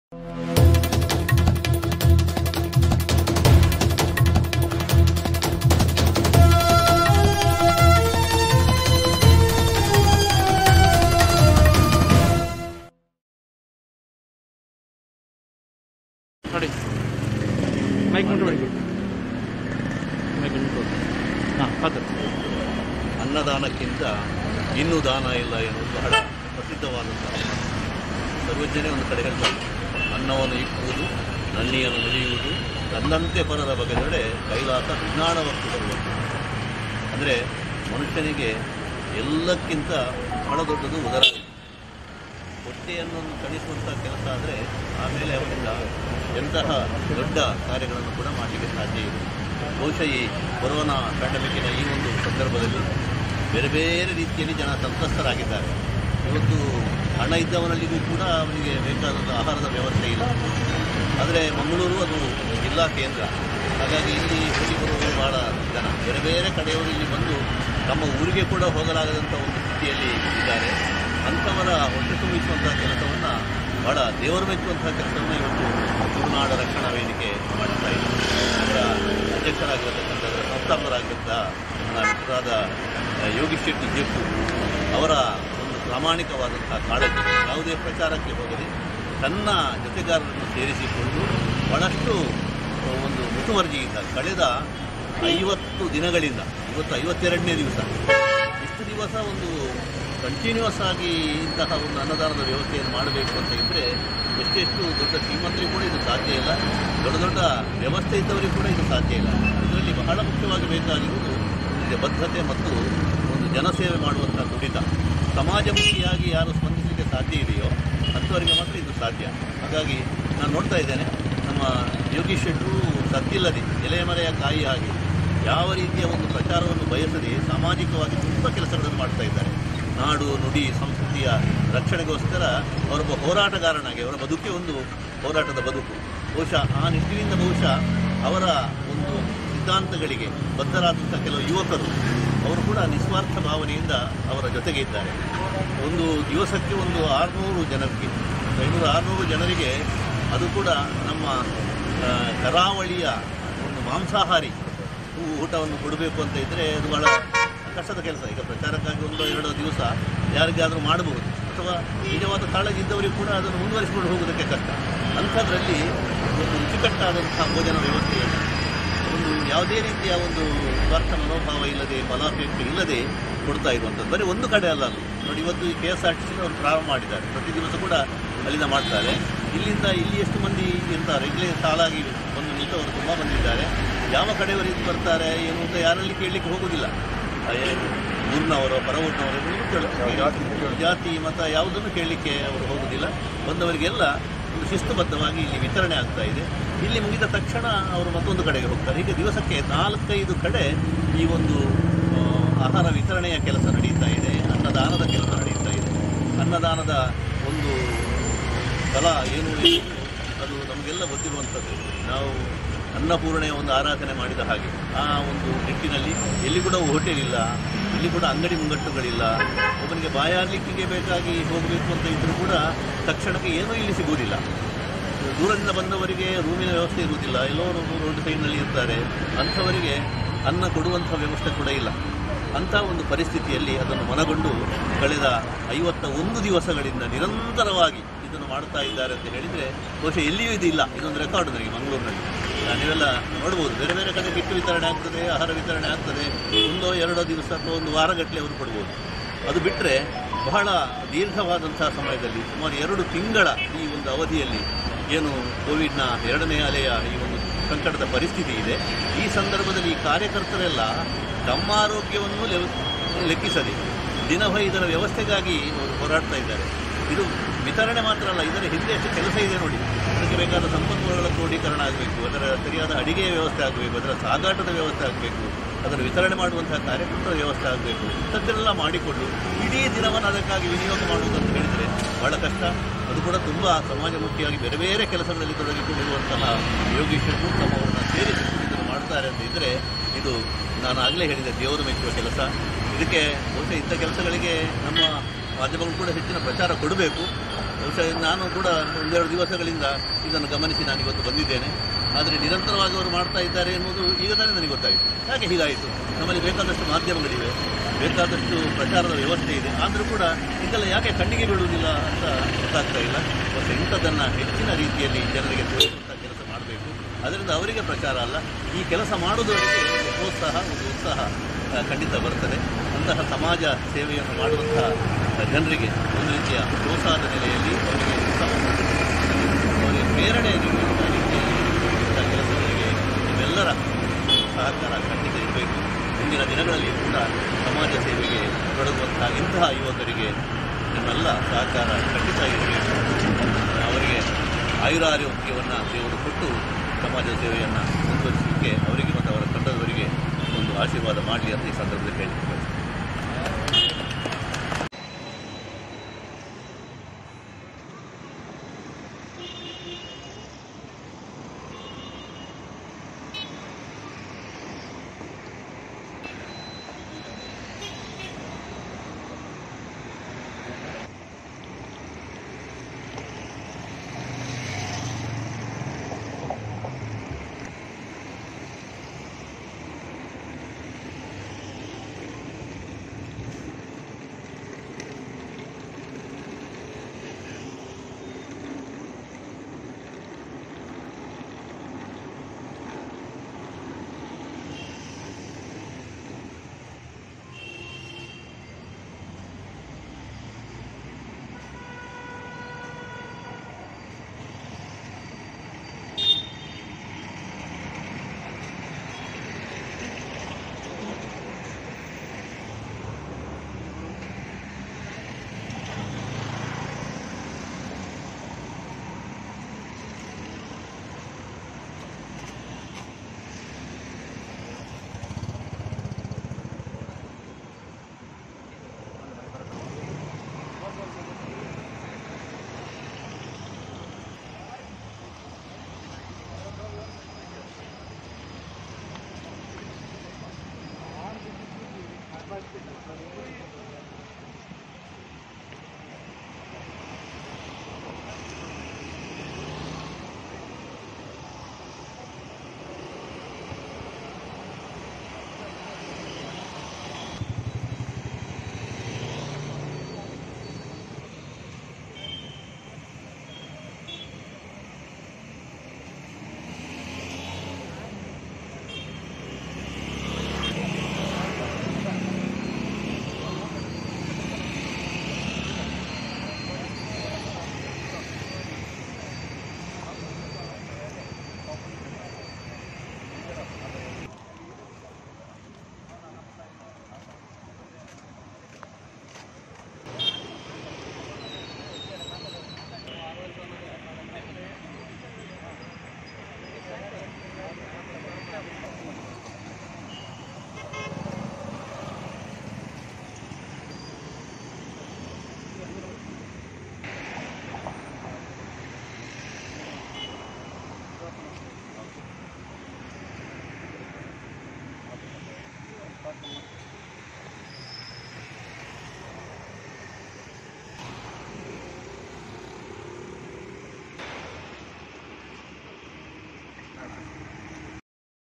ನೋಡಿ ಮೈಕ್ ಮುಂದೆ ಮಾಡಿ ಮೈಕ್ ಮುಂದೆ ಹಾಂ ಅದು ಅನ್ನದಾನಕ್ಕಿಂತ ಇನ್ನೂ ದಾನ ಇಲ್ಲ ಎನ್ನುವುದು ಬಹಳ ಪ್ರಸಿದ್ಧವಾದಂತಹ ಮಾತು. ಸರ್ವಜ್ಞನೇ ಒಂದು ಕಡೆ ಹೇಳ್ತಾರೆ ಅನ್ನವನ್ನು ಇಕ್ಕುವುದು ನನ್ನಿಯನ್ನು ನುಡಿಯುವುದು ನನ್ನಂತೆ ಪರರ ಬಗೆದೊಡೆ ಕೈಲಾಸ ವಿಜ್ಞಾನವತ್ತು ಬರುವುದು ಅಂದರೆ ಮನುಷ್ಯನಿಗೆ ಎಲ್ಲಕ್ಕಿಂತ ಬಹಳ ದೊಡ್ಡದು ಉದರ ಹೊಟ್ಟೆಯನ್ನು ತಣಿಸುವಂಥ ಕೆಲಸ ಆದರೆ ಆಮೇಲೆ ಅವರಿಂದ ಎಂತಹ ದೊಡ್ಡ ಕಾರ್ಯಗಳನ್ನು ಕೂಡ ಮಾಡಲಿಕ್ಕೆ ಸಾಧ್ಯ ಇದೆ ಬಹುಶಃ ಈ ಕೊರೋನಾ ಪ್ಯಾಂಡಮಿಕ್ಕಿನ ಈ ಒಂದು ಸಂದರ್ಭದಲ್ಲಿ ಬೇರೆ ಬೇರೆ ರೀತಿಯಲ್ಲಿ ಜನ ಸಂತ್ರಸ್ತರಾಗಿದ್ದಾರೆ ಇವತ್ತು ಹಣ ಇದ್ದವನಲ್ಲಿಗೂ ಕೂಡ ಅವನಿಗೆ ಬೇಕಾದಂಥ ಆಹಾರದ ವ್ಯವಸ್ಥೆ ಇಲ್ಲ ಆದರೆ ಮಂಗಳೂರು ಅದು ಜಿಲ್ಲಾ ಕೇಂದ್ರ ಹಾಗಾಗಿ ಇಲ್ಲಿ ಹೋಗಿ ಬರುವವರು ಬಹಳ ಜನ ಬೇರೆ ಬೇರೆ ಕಡೆಯವರು ಇಲ್ಲಿ ಬಂದು ತಮ್ಮ ಊರಿಗೆ ಕೂಡ ಹೋಗಲಾಗದಂಥ ಒಂದು ಸ್ಥಿತಿಯಲ್ಲಿ ಇದ್ದಾರೆ ಅಂಥವರ ಹೊಟ್ಟೆ ತುಂಬಿಸುವಂಥ ಕೆಲಸವನ್ನು ಬಹಳ ದೇವರು ಮೆಚ್ಚುವಂತಹ ಕೆಲಸವನ್ನು ಇವತ್ತು ತುಳುನಾಡ ರಕ್ಷಣಾ ವೇದಿಕೆ ಮಾಡ್ತಾ ಇದೆ ಅದರ ಅಧ್ಯಕ್ಷರಾಗಿರತಕ್ಕಂಥ ಅದರ ಸಂಸ್ಥಾಪಕರಾಗಿದ್ದ ನನ್ನ ಮಿತ್ರರಾದ ಯೋಗೀಶ್ ಶೆಟ್ಟಿ ಜೆಟ್ಟು ಅವರ ಒಂದು ಪ್ರಾಮಾಣಿಕವಾದಂತಹ ಕಾಳಜಿ ಯಾವುದೇ ಪ್ರಚಾರಕ್ಕೆ ಹೋಗದೆ ತನ್ನ ಜೊತೆಗಾರರನ್ನು ಸೇರಿಸಿಕೊಂಡು ಬಹಳಷ್ಟು ಒಂದು ಮುತುವರ್ಜಿಯಿಂದ ಕಳೆದ ಐವತ್ತು ದಿನಗಳಿಂದ ಇವತ್ತು ಐವತ್ತೆರಡನೇ ದಿವಸ ಇಷ್ಟು ದಿವಸ ಒಂದು ಕಂಟಿನ್ಯೂಸ್ ಆಗಿ ಇಂತಹ ಒಂದು ಅನ್ನದಾನದ ವ್ಯವಸ್ಥೆಯನ್ನು ಮಾಡಬೇಕು ಅಂತ ಇದ್ದರೆ ಎಷ್ಟೆಷ್ಟು ದೊಡ್ಡ ಶ್ರೀಮಂತರಿಗೂ ಕೂಡ ಇದು ಸಾಧ್ಯ ಇಲ್ಲ ದೊಡ್ಡ ದೊಡ್ಡ ವ್ಯವಸ್ಥೆ ಇದ್ದವರಿಗೂ ಕೂಡ ಇದು ಸಾಧ್ಯ ಇಲ್ಲ ಇದರಲ್ಲಿ ಬಹಳ ಮುಖ್ಯವಾಗಿ ಬೇಕಾಗಿರುವುದು ಒಂದು ಬದ್ಧತೆ ಮತ್ತು ಒಂದು ಜನಸೇವೆ ಮಾಡುವಂಥ ದುಡಿತ ಸಮಾಜಮುಖಿಯಾಗಿ ಯಾರು ಸ್ಪಂದಿಸಲಿಕ್ಕೆ ಸಾಧ್ಯ ಇದೆಯೋ ಅಂಥವರಿಗೆ ಮಾತ್ರ ಇದು ಸಾಧ್ಯ ಹಾಗಾಗಿ ನಾನು ನೋಡ್ತಾ ಇದ್ದೇನೆ ನಮ್ಮ ಯೋಗೀಶ್ ಶೆಟ್ಟರು ಸದ್ದಿಲ್ಲದೆ ಎಲೆಮರೆಯ ಕಾಯಿ ಹಾಗೆ ಯಾವ ರೀತಿಯ ಒಂದು ಪ್ರಚಾರವನ್ನು ಬಯಸದೆ ಸಾಮಾಜಿಕವಾಗಿ ತುಂಬ ಕೆಲಸಗಳನ್ನು ಮಾಡ್ತಾ ಇದ್ದಾರೆ ನಾಡು ನುಡಿ ಸಂಸ್ಕೃತಿಯ ರಕ್ಷಣೆಗೋಸ್ಕರ ಅವರೊಬ್ಬ ಹೋರಾಟಗಾರನಾಗಿ ಅವರ ಬದುಕೆ ಒಂದು ಹೋರಾಟದ ಬದುಕು ಬಹುಶಃ ಆ ನಿಟ್ಟಿನಿಂದ ಬಹುಶಃ ಅವರ ಒಂದು ಸಿದ್ಧಾಂತಗಳಿಗೆ ಬದ್ಧರಾದಂಥ ಕೆಲವು ಯುವಕರು ಅವರು ಕೂಡ ನಿಸ್ವಾರ್ಥ ಭಾವನೆಯಿಂದ ಅವರ ಜೊತೆಗೆ ಇದ್ದಾರೆ ಒಂದು ದಿವಸಕ್ಕೆ ಒಂದು ಆರುನೂರು ಜನರಿಗೆ ಐನೂರು ಆರುನೂರು ಜನರಿಗೆ ಅದು ಕೂಡ ನಮ್ಮ ಆ, ಕರಾವಳಿಯ ಒಂದು ಮಾಂಸಾಹಾರಿ ಊ- ಊಟವನ್ನು ಕೊಡಬೇಕು ಅಂತ ಇದ್ದರೆ ಅದು ಬಹಳ ಕಷ್ಟದ ಕೆಲಸ ಈಗ ಪ್ರಚಾರಕ್ಕಾಗಿ ಒಂದು ಎರಡು ದಿವಸ ಯಾರಿಗಾದರೂ ಮಾಡಬಹುದು ಅಥವಾ ನಿಜವಾದ ಕಾಳಜಿ ಇದ್ದವರಿಗೆ ಕೂಡ ಅದನ್ನು ಮುಂದುವರಿಸಿಕೊಂಡು ಹೋಗೋದಕ್ಕೆ ಕಷ್ಟ ಅಂಥದ್ರಲ್ಲಿ ಒಂದು ರುಚಿಕಟ್ಟಾದಂತಹ ಭೋಜನ ವ್ಯವಸ್ಥೆಯನ್ನು ಒಂದು ಯಾವುದೇ ರೀತಿಯ ಒಂದು ಸ್ವಾರ್ಥ ಮನೋಭಾವ ಇಲ್ಲದೆ ಫಲಾಪೇಕ್ಷೆ ಇಲ್ಲದೆ ಕೊಡ್ತಾ ಇರುವಂಥದ್ದು ಬರೀ ಒಂದು ಕಡೆ ಅಲ್ಲ ಅದು ನೋಡಿ ಇವತ್ತು ಈ K S R T C ಅವರು ಪ್ರಾರಂಭ ಮಾಡಿದ್ದಾರೆ ಪ್ರತಿ ದಿವಸ ಕೂಡ ಅಲ್ಲಿಂದ ಮಾಡ್ತಾರೆ ಇಲ್ಲಿಂದ ಇಲ್ಲಿ ಎಷ್ಟು ಮಂದಿ ಇರ್ತಾರೆ ಇಲ್ಲೇ ಸಾಲಾಗಿ ಬಂದು ನಿಂತವರು ತುಂಬ ಬಂದಿದ್ದಾರೆ ಯಾವ ಕಡೆಯವರು ಇದು ಬರ್ತಾರೆ ಏನು ಅಂತ ಯಾರಲ್ಲಿ ಕೇಳಲಿಕ್ಕೆ ಹೋಗೋದಿಲ್ಲ ಅಯ್ಯೇ, ಊರಿನವರು ಪರವೂರಿನವರು ಇವ್ರು ಕೇಳ- ಜಾತಿ ಮತ ಯಾವುದನ್ನು ಕೇಳಲಿಕ್ಕೆ ಅವರು ಹೋಗೋದಿಲ್ಲ ಬಂದವರಿಗೆಲ್ಲ ಒಂದು ಶಿಸ್ತುಬದ್ಧವಾಗಿ ಇಲ್ಲಿ ವಿತರಣೆ ಆಗ್ತಾ ಇದೆ ಇಲ್ಲಿ ಮುಗಿದ ತಕ್ಷಣ ಅವರು ಮತ್ತೊಂದು ಕಡೆಗೆ ಹೋಗ್ತಾರೆ ಹೀಗೆ ದಿವಸಕ್ಕೆ ನಾಲ್ಕೈದು ಕಡೆ ಈ ಒಂದು ಆ, ಆಹಾರ ವಿತರಣೆಯ ಕೆಲಸ ನಡೀತಾ ಇದೆ ಅನ್ನದಾನದ ಕೆಲಸ ನಡೀತಾ ಇದೆ ಅನ್ನದಾನದ ಒಂದು ಫಲ ಏನು ಎಂದು ಅದು ನಮಗೆಲ್ಲ ಗೊತ್ತಿರುವಂಥದ್ದು ನಾವು ಅನ್ನಪೂರ್ಣೆಯ ಒಂದು ಆರಾಧನೆ ಮಾಡಿದ ಹಾಗೆ ಆ ಒಂದು ನಿಟ್ಟಿನಲ್ಲಿ ಎಲ್ಲಿ ಕೂಡ ಹೋಟೆಲ್ ಇಲ್ಲ ಇಲ್ಲಿ ಕೂಡ ಅಂಗಡಿ ಮುಂಗಟ್ಟುಗಳಿಲ್ಲ ಒಬ್ಬನಿಗೆ ಬಾಯಾರ್ಲಿಕ್ಕಿಗೆ ಬೇಕಾಗಿ ಹೋಗಬೇಕು ಅಂತ ಇದ್ದರೂ ಕೂಡ ತಕ್ಷಣಕ್ಕೆ ಏನೂ ಇಲ್ಲಿ ಸಿಗುವುದಿಲ್ಲ ದೂರದಿಂದ ಬಂದವರಿಗೆ ರೂಮಿನ ವ್ಯವಸ್ಥೆ ಇರುವುದಿಲ್ಲ ಎಲ್ಲೋ ಒಂದು ರೋಡ್ ಸೈಡ್ನಲ್ಲಿ ಇರ್ತಾರೆ ಅಂಥವರಿಗೆ ಅನ್ನ ಕೊಡುವಂಥ ವ್ಯವಸ್ಥೆ ಕೂಡ ಇಲ್ಲ ಅಂಥ ಒಂದು ಪರಿಸ್ಥಿತಿಯಲ್ಲಿ ಅದನ್ನು ಮನಗೊಂಡು ಕಳೆದ ಐವತ್ತ ಒಂದು ದಿವಸಗಳಿಂದ ನಿರಂತರವಾಗಿ ಇದನ್ನು ಮಾಡ್ತಾ ಇದ್ದಾರೆ ಅಂತ ಹೇಳಿದರೆ ಬಹುಶಃ ಎಲ್ಲಿಯೂ ಇದು ಇಲ್ಲ ಇದೊಂದು ರೆಕಾರ್ಡ್ ನನಗೆ ಮಂಗಳೂರಿನಲ್ಲಿ ಆ, ನೀವೆಲ್ಲ ನೋಡ್ಬೋದು ಬೇರೆ ಬೇರೆ ಕಡೆ ಕಿಟ್ಟು ವಿತರಣೆ ಆಗ್ತದೆ ಆಹಾರ ವಿತರಣೆ ಆಗ್ತದೆ ಒಂದೋ ಎರಡೋ ದಿವಸ ಅಥವಾ ಒಂದು ವಾರಗಟ್ಟಲೆ ಅವರು ಕೊಡ್ಬೋದು ಅದು ಬಿಟ್ಟರೆ ಬಹಳ ದೀರ್ಘವಾದಂತಹ ಸಮಯದಲ್ಲಿ ಸುಮಾರು ಎರಡು ತಿಂಗಳ ಈ ಒಂದು ಅವಧಿಯಲ್ಲಿ ಏನು ಕೋವಿಡ್ನ ಎರಡನೇ ಅಲೆಯ ಈ ಒಂದು ಸಂಕಟದ ಪರಿಸ್ಥಿತಿ ಇದೆ ಈ ಸಂದರ್ಭದಲ್ಲಿ ಈ ಕಾರ್ಯಕರ್ತರೆಲ್ಲ ತಮ್ಮ ಆರೋಗ್ಯವನ್ನು ಲೆವ- ಲೆಕ್ಕಿಸದೆ ದಿನವಹ ಇದರ ವ್ಯವಸ್ಥೆಗಾಗಿ ಅವರು ಹೋರಾಡ್ತಾ ಇದ್ದಾರೆ ಇದು ವಿತರಣೆ ಮಾತ್ರ ಅಲ್ಲ ಇದರ ಹಿಂದೆ ಎಷ್ಟು ಕೆಲಸ ಇದೆ ನೋಡಿ ಅದಕ್ಕೆ ಬೇಕಾದ ಸಂಪನ್ಮೂಲಗಳ ಕ್ರೋಢೀಕರಣ ಆಗಬೇಕು ಅದರ ಸರಿಯಾದ ಅಡಿಗೆಯ ವ್ಯವಸ್ಥೆ ಆಗಬೇಕು ಅದರ ಸಾಗಾಟದ ವ್ಯವಸ್ಥೆ ಆಗಬೇಕು ಅದನ್ನು ವಿತರಣೆ ಮಾಡುವಂತಹ ಕಾರ್ಯಕರ್ತರ ವ್ಯವಸ್ಥೆ ಆಗಬೇಕು ಇಂಥದ್ದೆಲ್ಲ ಮಾಡಿಕೊಂಡು ಇಡೀ ದಿನವನ್ನು ಅದಕ್ಕಾಗಿ ವಿನಿಯೋಗ ಮಾಡುವುದು ಅಂತ ಹೇಳಿದರೆ ಬಹಳ ಕಷ್ಟ ಅದು ಕೂಡ ತುಂಬ ಸಮಾಜಮುಖಿಯಾಗಿ ಬೇರೆ ಬೇರೆ ಕೆಲಸಗಳಲ್ಲಿ ತೊಡಗಿಕೊಂಡಿರುವಂತಹ ಯೋಗೀಶರು ತಮ್ಮವರನ್ನ ಸೇರಿಸಿ ಇದನ್ನು ಮಾಡ್ತಾರೆ ಅಂತ ಇದ್ದರೆ ಇದು ನಾನು ಆಗಲೇ ಹೇಳಿದೆ ದೇವರು ಮೆಚ್ಚುವ ಕೆಲಸ ಇದಕ್ಕೆ ಬಹುಶಃ ಇಂಥ ಕೆಲಸಗಳಿಗೆ ನಮ್ಮ ಮಾಧ್ಯಮಗಳು ಕೂಡ ಹೆಚ್ಚಿನ ಪ್ರಚಾರ ಕೊಡಬೇಕು ಬಹುಶಃ ನಾನು ಕೂಡ ಒಂದೆರಡು ದಿವಸಗಳಿಂದ ಇದನ್ನು ಗಮನಿಸಿ ನಾನು ಇವತ್ತು ಬಂದಿದ್ದೇನೆ ಆದರೆ ನಿರಂತರವಾಗಿ ಅವರು ಮಾಡ್ತಾ ಇದ್ದಾರೆ ಎನ್ನುವುದು ಈಗ ತಾನೇ ನನಗೆ ಗೊತ್ತಾಯಿತು ಯಾಕೆ ಹೀಗಾಯಿತು ನಮ್ಮಲ್ಲಿ ಬೇಕಾದಷ್ಟು ಮಾಧ್ಯಮಗಳಿವೆ ಬೇಕಾದಷ್ಟು ಪ್ರಚಾರದ ವ್ಯವಸ್ಥೆ ಇದೆ ಆದರೂ ಕೂಡ ಇದೆಲ್ಲ ಯಾಕೆ ಕಣ್ಣಿಗೆ ಬೀಳುವುದಿಲ್ಲ ಅಂತ ಗೊತ್ತಾಗ್ತಾ ಇಲ್ಲ ಮತ್ತು ಇಂಥದ್ದನ್ನು ಹೆಚ್ಚಿನ ರೀತಿಯಲ್ಲಿ ಜನರಿಗೆ ತೋರಿಸುವಂಥ ಕೆಲಸ ಮಾಡಬೇಕು ಅದರಿಂದ ಅವರಿಗೆ ಪ್ರಚಾರ ಅಲ್ಲ ಈ ಕೆಲಸ ಮಾಡುವುದವರಿಗೆ ಒಂದು ಪ್ರೋತ್ಸಾಹ ಒಂದು ಉತ್ಸಾಹ ಆ, ಖಂಡಿತ ಬರ್ತದೆ ಅಂತಹ ಸಮಾಜ ಸೇವೆಯನ್ನು ಮಾಡುವಂತಹ ಜನರಿಗೆ ಒಂದು ರೀತಿಯ ಪ್ರೋತ್ಸಾಹದ ನೆಲೆಯಲ್ಲಿ ಅವರಿಗೆ ಉತ್ಸಾಹ ಅವರಿಗೆ ಪ್ರೇರಣೆ ನೀಡುವಂಥ ರೀತಿಯಲ್ಲಿ ಇಂಥ ಕೆಲಸಗಳಿಗೆ ನಿಮ್ಮೆಲ್ಲರ ಸಹಕಾರ ಖಂಡಿತ ಇರಬೇಕು ಮುಂದಿನ ದಿನಗಳಲ್ಲಿ ಕೂಡ ಸಮಾಜ ಸೇವೆಗೆ ತೊಡಗುವಂತಹ ಇಂತಹ ಯುವಕರಿಗೆ ನಿಮ್ಮೆಲ್ಲ ಸಹಕಾರ ಖಂಡಿತ ಇರಬೇಕು ಅವರಿಗೆ ಆಯುರಾರೋಗ್ಯವನ್ನು ದೇವರು ಕೊಟ್ಟು ಸಮಾಜ ಸೇವೆಯನ್ನು ಮುಂದುವರಿಸಲಿಕ್ಕೆ ಅವರಿಗೆ ಮತ್ತು ಅವರ ತಂಡದವರಿಗೆ ಒಂದು ಆಶೀರ್ವಾದ ಮಾಡಲಿ ಅಂತ ಈ ಸಂದರ್ಭದಲ್ಲಿ ಹೇಳ್ತೀನಿ